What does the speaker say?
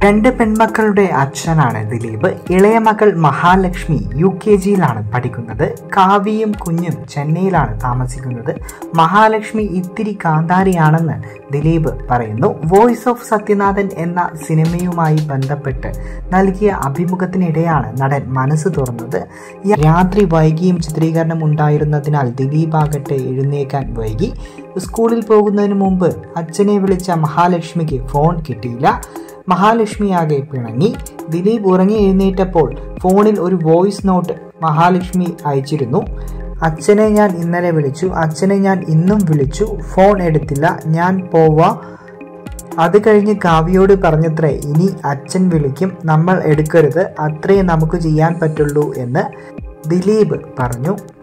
രണ്ട് പെൺമക്കളുടെ അച്ഛനാണ് ദിലീപ് ഇളയ മകൾ മഹാലക്ഷ്മി യു കെ ജിയിലാണ് പഠിക്കുന്നത് കാവ്യയും കുഞ്ഞും ചെന്നൈയിലാണ് താമസിക്കുന്നത് മഹാലക്ഷ്മി ഇത്തിരി കാന്താരിയാണെന്ന് ദിലീപ് പറയുന്നു വോയിസ് ഓഫ് സത്യനാഥൻ എന്ന സിനിമയുമായി ബന്ധപ്പെട്ട് നൽകിയ അഭിമുഖത്തിനിടെയാണ് നടൻ മനസ്സ് തുറന്നത് രാത്രി വൈകിയും ചിത്രീകരണം ഉണ്ടായിരുന്നതിനാൽ ദിലീപ് ആകട്ടെ എഴുന്നേക്കാൻ വൈകി സ്കൂളിൽ പോകുന്നതിന് മുമ്പ് അച്ഛനെ വിളിച്ച മഹാലക്ഷ്മിക്ക് ഫോൺ കിട്ടിയില്ല മഹാലക്ഷ്മിയാകെ പിണങ്ങി ദിലീപ് ഉറങ്ങി എഴുന്നേറ്റപ്പോൾ ഫോണിൽ ഒരു വോയിസ് നോട്ട് മഹാലക്ഷ്മി അയച്ചിരുന്നു അച്ഛനെ ഞാൻ ഇന്നലെ വിളിച്ചു അച്ഛനെ ഞാൻ ഇന്നും വിളിച്ചു ഫോൺ എടുത്തില്ല ഞാൻ പോവാ അത് കഴിഞ്ഞ് കാവ്യയോട് പറഞ്ഞത്രേ ഇനി അച്ഛൻ വിളിക്കും നമ്മൾ എടുക്കരുത് അത്രേ നമുക്ക് ചെയ്യാൻ പറ്റുള്ളൂ എന്ന് ദിലീപ് പറഞ്ഞു